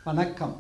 வணக்கம்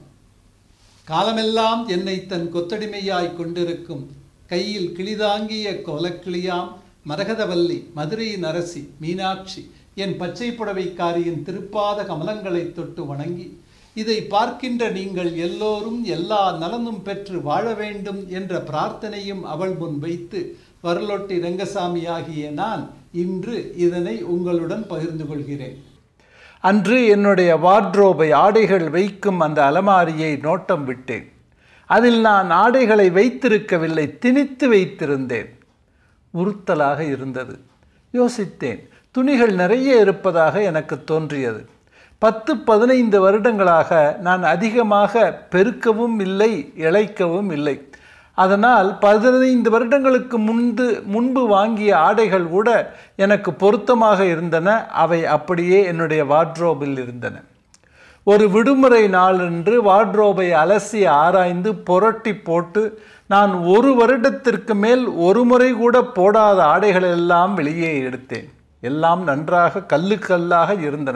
காலமெல்லாம் என்னை தன் கொத்தடிமையாய் கொண்டிருக்கும் கையில் கிளிதாங்கிய கோலக்கிளியாம் மரகதவல்லி மதுரையின் அரசி மீனாட்சி என் பச்சை புடவைக்காரியின் திருப்பாத கமலங்களை தொட்டு வணங்கி இதை பார்க்கின்ற நீங்கள் எல்லோரும் எல்லா நலனும் பெற்று வாழ வேண்டும் என்ற பிரார்த்தனையும் அவள் முன் வைத்து வரலொட்டி ரங்கசாமி ஆகிய நான் இன்று இதனை உங்களுடன் பகிர்ந்து கொள்கிறேன் அன்று என்னுடைய வார்ட்ரோபை ஆடைகள் வைக்கும் அந்த அலமாரியை நோட்டம் விட்டேன் அதில் நான் ஆடைகளை வைத்திருக்கவில்லை திணித்து வைத்திருந்தேன் உறுத்தலாக இருந்தது யோசித்தேன் துணிகள் நிறைய இருப்பதாக எனக்கு தோன்றியது பத்து பதினைந்து வருடங்களாக நான் அதிகமாக பெருக்கவும் இல்லை இழைக்கவும் இல்லை அதனால் பதினைந்து வருடங்களுக்கு முன்பு முன்பு வாங்கிய ஆடைகள் கூட எனக்கு பொருத்தமாக இருந்தன அவை அப்படியே என்னுடைய வார்ட்ரோபில் இருந்தன ஒரு விடுமுறை நாளன்று வார்ட்ரோபை அலசி ஆராய்ந்து புரட்டி போட்டு நான் ஒரு வருடத்திற்கு மேல் ஒரு முறை கூட போடாத ஆடைகள் எல்லாம் வெளியே எடுத்தேன் எல்லாம் நன்றாக கல்லு கல்லாக இருந்தன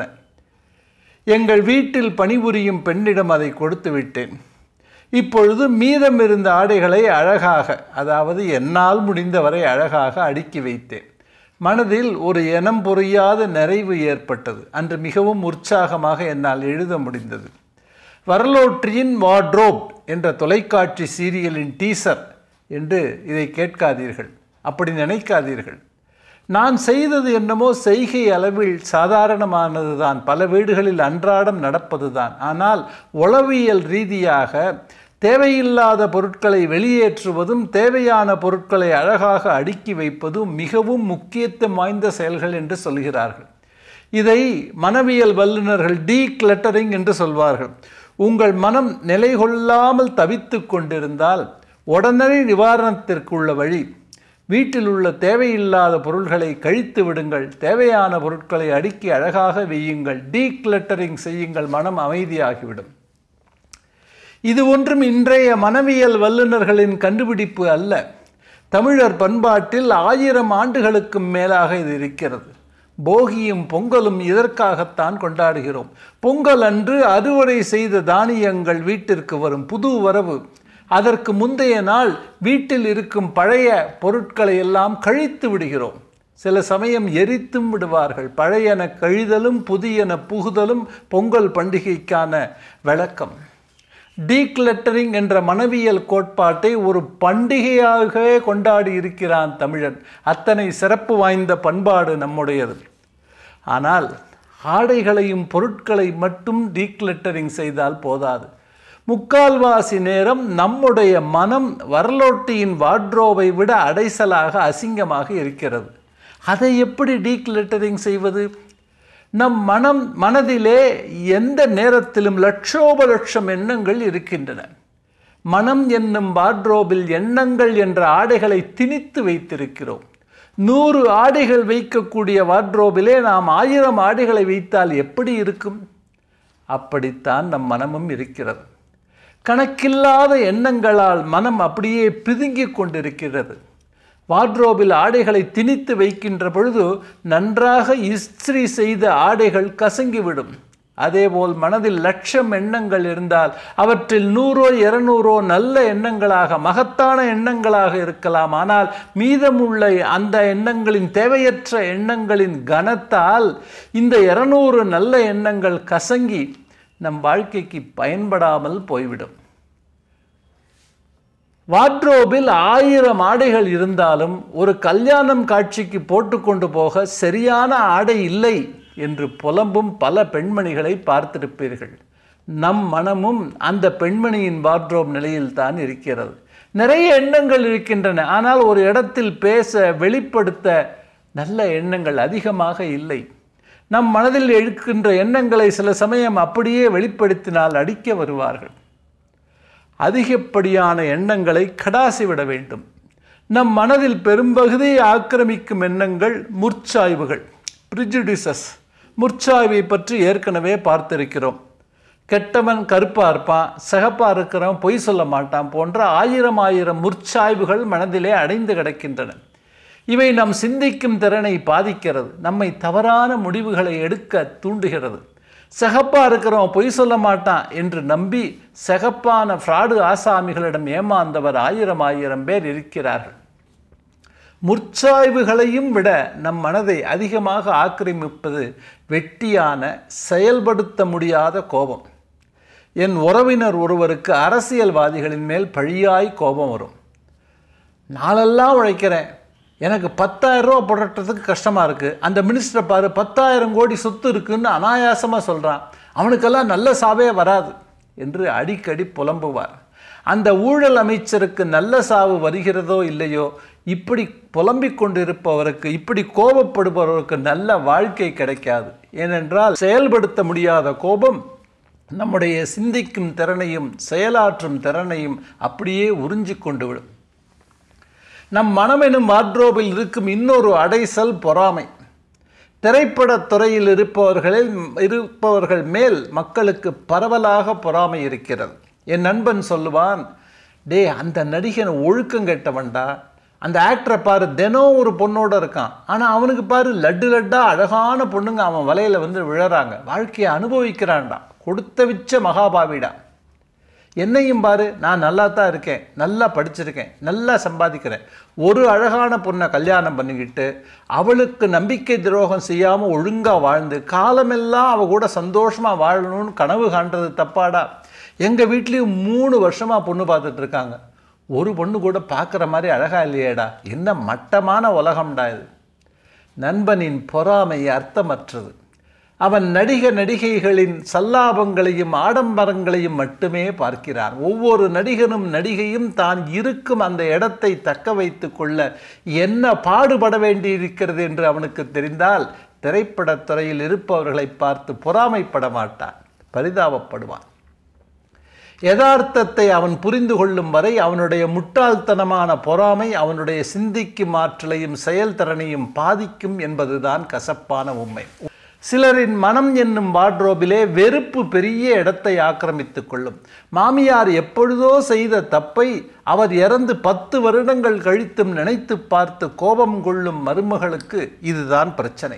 எங்கள் வீட்டில் பணிபுரியும் பெண்ணிடம் அதை கொடுத்து விட்டேன் இப்பொழுது மீதம் இருந்த ஆடைகளை அழகாக அதாவது என்னால் முடிந்தவரை அழகாக அடுக்கி வைத்தேன் மனதில் ஒரு எனம் புரியாத நிறைவு ஏற்பட்டது அன்று மிகவும் உற்சாகமாக என்னால் எழுத முடிந்தது வரலோற்றியின் வார்ட்ரோப் என்ற தொலைக்காட்சி சீரியலின் டீசர் என்று இதை கேட்காதீர்கள் அப்படி நினைக்காதீர்கள் நான் செய்தது என்னமோ செய்கை அளவில் சாதாரணமானது தான் பல வீடுகளில் அன்றாடம் நடப்பது தான் ஆனால் உளவியல் ரீதியாக தேவையில்லாத பொருட்களை வெளியேற்றுவதும் தேவையான பொருட்களை அழகாக அடுக்கி வைப்பதும் மிகவும் முக்கியத்துவம் வாய்ந்த செயல்கள் என்று சொல்கிறார்கள் இதை மனவியல் வல்லுநர்கள் டீ கிளட்டரிங் என்று சொல்வார்கள் உங்கள் மனம் நிலை கொள்ளாமல் தவித்து கொண்டிருந்தால் உடனடி நிவாரணத்திற்குள்ள வழி வீட்டில் உள்ள தேவையில்லாத பொருள்களை கழித்து விடுங்கள் தேவையான பொருட்களை அடுக்கி அழகாக வையுங்கள் டீக்ளட்டரிங் செய்யுங்கள் மனம் அமைதியாகிவிடும் இது ஒன்றும் இன்றைய மனவியல் வல்லுநர்களின் கண்டுபிடிப்பு அல்ல தமிழர் பண்பாட்டில் ஆயிரம் ஆண்டுகளுக்கு மேலாக இது இருக்கிறது போகியும் பொங்கலும் இதற்காகத்தான் கொண்டாடுகிறோம் பொங்கல் அன்று அறுவடை செய்த தானியங்கள் வீட்டிற்கு வரும் புது வரவு அதற்கு முந்தைய நாள் வீட்டில் இருக்கும் பழைய பொருட்களை எல்லாம் கழித்து விடுகிறோம் சில சமயம் எரித்தும் விடுவார்கள் பழையன கழிதலும் புதியன புகுதலும் பொங்கல் பண்டிகைக்கான விளக்கம் டீக்ளட்டரிங் என்ற மனவியல் கோட்பாட்டை ஒரு பண்டிகையாகவே கொண்டாடி இருக்கிறான் தமிழன் அத்தனை சிறப்பு வாய்ந்த பண்பாடு நம்முடையது ஆனால் ஆடைகளையும் பொருட்களை மட்டும் டீக்ளட்டரிங் செய்தால் போதாது முக்கால்வாசி நேரம் நம்முடைய மனம் வரலோட்டியின் வார்ட்ரோவை விட அடைசலாக அசிங்கமாக இருக்கிறது அதை எப்படி டீக்ளட்டரிங் செய்வது நம் மனம் மனதிலே எந்த நேரத்திலும் லட்சோப லட்சம் எண்ணங்கள் இருக்கின்றன மனம் என்னும் வார்ட்ரோபில் எண்ணங்கள் என்ற ஆடைகளை திணித்து வைத்திருக்கிறோம் நூறு ஆடைகள் வைக்கக்கூடிய வார்ட்ரோபிலே நாம் ஆயிரம் ஆடைகளை வைத்தால் எப்படி இருக்கும் அப்படித்தான் நம் மனமும் இருக்கிறது கணக்கில்லாத எண்ணங்களால் மனம் அப்படியே பிதுங்கிக் கொண்டிருக்கிறது வார்ட்ரோபில் ஆடைகளை திணித்து வைக்கின்ற பொழுது நன்றாக இஸ்திரி செய்த ஆடைகள் கசங்கிவிடும் அதேபோல் மனதில் லட்சம் எண்ணங்கள் இருந்தால் அவற்றில் நூறோ இருநூறோ நல்ல எண்ணங்களாக மகத்தான எண்ணங்களாக இருக்கலாம் ஆனால் மீதமுள்ள அந்த எண்ணங்களின் தேவையற்ற எண்ணங்களின் கனத்தால் இந்த இருநூறு நல்ல எண்ணங்கள் கசங்கி நம் வாழ்க்கைக்கு பயன்படாமல் போய்விடும் வார்ட்ரோபில் ஆயிரம் ஆடைகள் இருந்தாலும் ஒரு கல்யாணம் காட்சிக்கு போட்டுக்கொண்டு போக சரியான ஆடை இல்லை என்று புலம்பும் பல பெண்மணிகளை பார்த்திருப்பீர்கள் நம் மனமும் அந்த பெண்மணியின் வார்ட்ரோப் நிலையில் தான் இருக்கிறது நிறைய எண்ணங்கள் இருக்கின்றன ஆனால் ஒரு இடத்தில் பேச வெளிப்படுத்த நல்ல எண்ணங்கள் அதிகமாக இல்லை நம் மனதில் எழுக்கின்ற எண்ணங்களை சில சமயம் அப்படியே வெளிப்படுத்தினால் அடிக்க வருவார்கள் அதிகப்படியான எண்ணங்களை கடாசிவிட வேண்டும் நம் மனதில் பெரும்பகுதியை ஆக்கிரமிக்கும் எண்ணங்கள் முற்சாய்வுகள் ப்ரிஜுடிசஸ் முற்சாய்வை பற்றி ஏற்கனவே பார்த்திருக்கிறோம் கெட்டவன் கருப்பாக இருப்பான் சிகப்பாக இருக்கிறவன் பொய் சொல்ல மாட்டான் போன்ற ஆயிரம் ஆயிரம் முற்சாய்வுகள் மனதிலே அடைந்து கிடக்கின்றன இவை நம் சிந்திக்கும் திறனை பாதிக்கிறது நம்மை தவறான முடிவுகளை எடுக்க தூண்டுகிறது சிகப்பா இருக்கிறவன் பொய் சொல்ல மாட்டான் என்று நம்பி சிகப்பான ஃப்ராடு ஆசாமிகளிடம் ஏமாந்தவர் ஆயிரம் ஆயிரம் பேர் இருக்கிறார்கள் முற்சாய்வுகளையும் விட நம் மனதை அதிகமாக ஆக்கிரமிப்பது வெட்டியான செயல்படுத்த முடியாத கோபம் என் உறவினர் ஒருவருக்கு அரசியல்வாதிகளின் மேல் பழியாய் கோபம் வரும் நாளெல்லாம் உழைக்கிறேன் எனக்கு பத்தாயிரம் ரூபா புரட்டுறதுக்கு கஷ்டமாக இருக்குது அந்த மினிஸ்டரை பாரு பத்தாயிரம் கோடி சொத்து இருக்குன்னு அனாயாசமாக சொல்கிறான் அவனுக்கெல்லாம் நல்ல சாவே வராது என்று அடிக்கடி புலம்புவார் அந்த ஊழல் அமைச்சருக்கு நல்ல சாவு வருகிறதோ இல்லையோ இப்படி புலம்பிக் கொண்டிருப்பவருக்கு இப்படி கோபப்படுபவருக்கு நல்ல வாழ்க்கை கிடைக்காது ஏனென்றால் செயல்படுத்த முடியாத கோபம் நம்முடைய சிந்திக்கும் திறனையும் செயலாற்றும் திறனையும் அப்படியே உறிஞ்சி கொண்டு விடும் நம் மனமெனும் வார்ட்ரோபில் இருக்கும் இன்னொரு அடைசல் பொறாமை திரைப்படத் துறையில் இருப்பவர்களில் இருப்பவர்கள் மேல் மக்களுக்கு பரவலாக பொறாமை இருக்கிறது என் நண்பன் சொல்லுவான் டே அந்த நடிகன் ஒழுக்கம் கெட்டவன்டா அந்த ஆக்டரை பாரு தினம் ஒரு பொண்ணோட இருக்கான் ஆனால் அவனுக்கு பாரு லட்டு லட்டா அழகான பொண்ணுங்க அவன் வலையில் வந்து விழறாங்க வாழ்க்கையை அனுபவிக்கிறான்டா கொடுத்த விச்ச மகாபாவிடா என்னையும் பாரு நான் நல்லா தான் இருக்கேன் நல்லா படிச்சிருக்கேன் நல்லா சம்பாதிக்கிறேன் ஒரு அழகான பொண்ணை கல்யாணம் பண்ணிக்கிட்டு அவளுக்கு நம்பிக்கை துரோகம் செய்யாமல் ஒழுங்காக வாழ்ந்து காலமெல்லாம் அவ கூட சந்தோஷமாக வாழணும்னு கனவு காண்றது தப்பாடா எங்கள் வீட்லேயும் மூணு வருஷமாக பொண்ணு பார்த்துட்டு இருக்காங்க ஒரு பொண்ணு கூட பார்க்குற மாதிரி அழகா இல்லையேடா என்ன மட்டமான உலகம்டா இது நண்பனின் பொறாமை அர்த்தமற்றது அவன் நடிக நடிகைகளின் சல்லாபங்களையும் ஆடம்பரங்களையும் மட்டுமே பார்க்கிறான் ஒவ்வொரு நடிகனும் நடிகையும் தான் இருக்கும் அந்த இடத்தை தக்க வைத்து கொள்ள என்ன பாடுபட வேண்டியிருக்கிறது என்று அவனுக்கு தெரிந்தால் திரைப்படத் துறையில் இருப்பவர்களை பார்த்து பொறாமைப்பட மாட்டான் பரிதாபப்படுவான் யதார்த்தத்தை அவன் புரிந்து கொள்ளும் வரை அவனுடைய முட்டாள்தனமான பொறாமை அவனுடைய சிந்திக்கும் ஆற்றலையும் செயல்திறனையும் பாதிக்கும் என்பதுதான் கசப்பான உண்மை சிலரின் மனம் என்னும் வார்ட்ரோபிலே வெறுப்பு பெரிய இடத்தை ஆக்கிரமித்துக் கொள்ளும் மாமியார் எப்பொழுதோ செய்த தப்பை அவர் இறந்து பத்து வருடங்கள் கழித்தும் நினைத்து பார்த்து கோபம் கொள்ளும் மருமகளுக்கு இதுதான் பிரச்சனை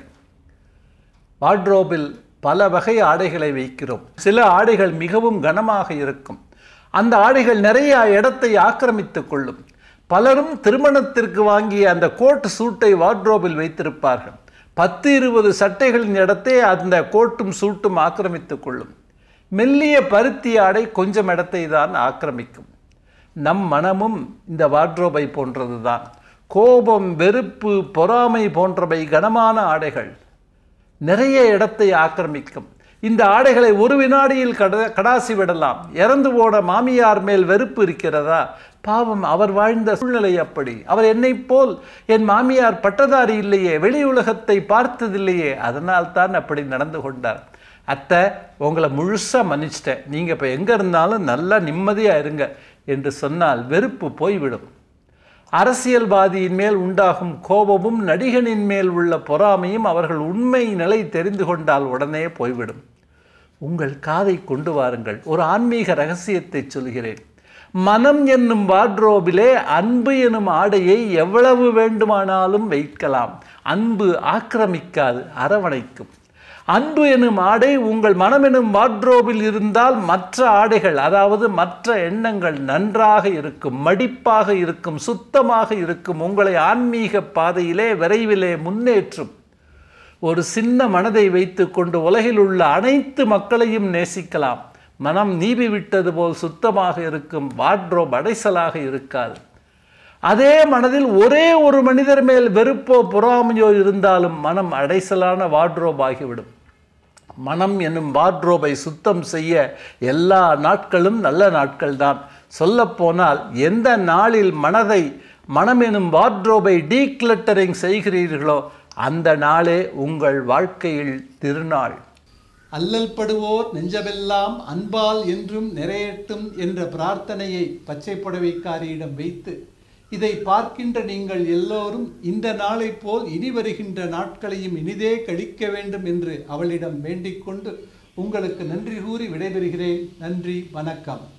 வார்ட்ரோபில் பல வகை ஆடைகளை வைக்கிறோம் சில ஆடைகள் மிகவும் கனமாக இருக்கும் அந்த ஆடைகள் நிறைய இடத்தை ஆக்கிரமித்துக் கொள்ளும் பலரும் திருமணத்திற்கு வாங்கிய அந்த கோட் சூட்டை வார்ட்ரோபில் வைத்திருப்பார்கள் பத்து இருபது சட்டைகளின் இடத்தை அந்த கோட்டும் சூட்டும் ஆக்கிரமித்துக் கொள்ளும் மெல்லிய பருத்தி ஆடை கொஞ்சம் இடத்தை தான் ஆக்கிரமிக்கும் நம் மனமும் இந்த வார்ட்ரோபை போன்றதுதான் கோபம் வெறுப்பு பொறாமை போன்றவை கனமான ஆடைகள் நிறைய இடத்தை ஆக்கிரமிக்கும் இந்த ஆடைகளை ஒரு வினாடியில் கட கடாசி விடலாம் இறந்து போன மாமியார் மேல் வெறுப்பு இருக்கிறதா பாவம் அவர் வாழ்ந்த சூழ்நிலை அப்படி அவர் என்னைப் போல் என் மாமியார் பட்டதாரி இல்லையே வெளி உலகத்தை பார்த்ததில்லையே அதனால் தான் அப்படி நடந்து கொண்டார் அத்தை உங்களை முழுசாக மன்னிச்சிட்டேன் நீங்கள் இப்போ எங்கே இருந்தாலும் நல்லா நிம்மதியாக இருங்க என்று சொன்னால் வெறுப்பு போய்விடும் அரசியல்வாதியின் மேல் உண்டாகும் கோபமும் நடிகனின் மேல் உள்ள பொறாமையும் அவர்கள் உண்மை நிலை தெரிந்து கொண்டால் உடனே போய்விடும் உங்கள் காதை கொண்டு வாருங்கள் ஒரு ஆன்மீக ரகசியத்தை சொல்கிறேன் மனம் என்னும் வார்ட்ரோபிலே அன்பு எனும் ஆடையை எவ்வளவு வேண்டுமானாலும் வைக்கலாம் அன்பு ஆக்கிரமிக்காது அரவணைக்கும் அன்பு எனும் ஆடை உங்கள் மனம் எனும் வார்ட்ரோபில் இருந்தால் மற்ற ஆடைகள் அதாவது மற்ற எண்ணங்கள் நன்றாக இருக்கும் மடிப்பாக இருக்கும் சுத்தமாக இருக்கும் உங்களை ஆன்மீக பாதையிலே விரைவிலே முன்னேற்றும் ஒரு சின்ன மனதை வைத்துக்கொண்டு உலகில் உள்ள அனைத்து மக்களையும் நேசிக்கலாம் மனம் நீவி விட்டது போல் சுத்தமாக இருக்கும் வார்ட்ரோப் அடைசலாக இருக்காது அதே மனதில் ஒரே ஒரு மனிதர் மேல் வெறுப்போ பொறாமையோ இருந்தாலும் மனம் அடைசலான வார்ட்ரோப் ஆகிவிடும் மனம் என்னும் வார்ட்ரோபை சுத்தம் செய்ய எல்லா நாட்களும் நல்ல நாட்கள்தான் சொல்லப்போனால் எந்த நாளில் மனதை மனம் எனும் வார்ட்ரோபை டீக்ளட்டரிங் செய்கிறீர்களோ அந்த நாளே உங்கள் வாழ்க்கையில் திருநாள் அல்லல் படுவோர் நெஞ்சமெல்லாம் அன்பால் என்றும் நிறையட்டும் என்ற பிரார்த்தனையை பச்சை புடவைக்காரியிடம் வைத்து இதை பார்க்கின்ற நீங்கள் எல்லோரும் இந்த நாளைப் போல் இனி வருகின்ற நாட்களையும் இனிதே கழிக்க வேண்டும் என்று அவளிடம் வேண்டிக் கொண்டு உங்களுக்கு நன்றி கூறி விடைபெறுகிறேன் நன்றி வணக்கம்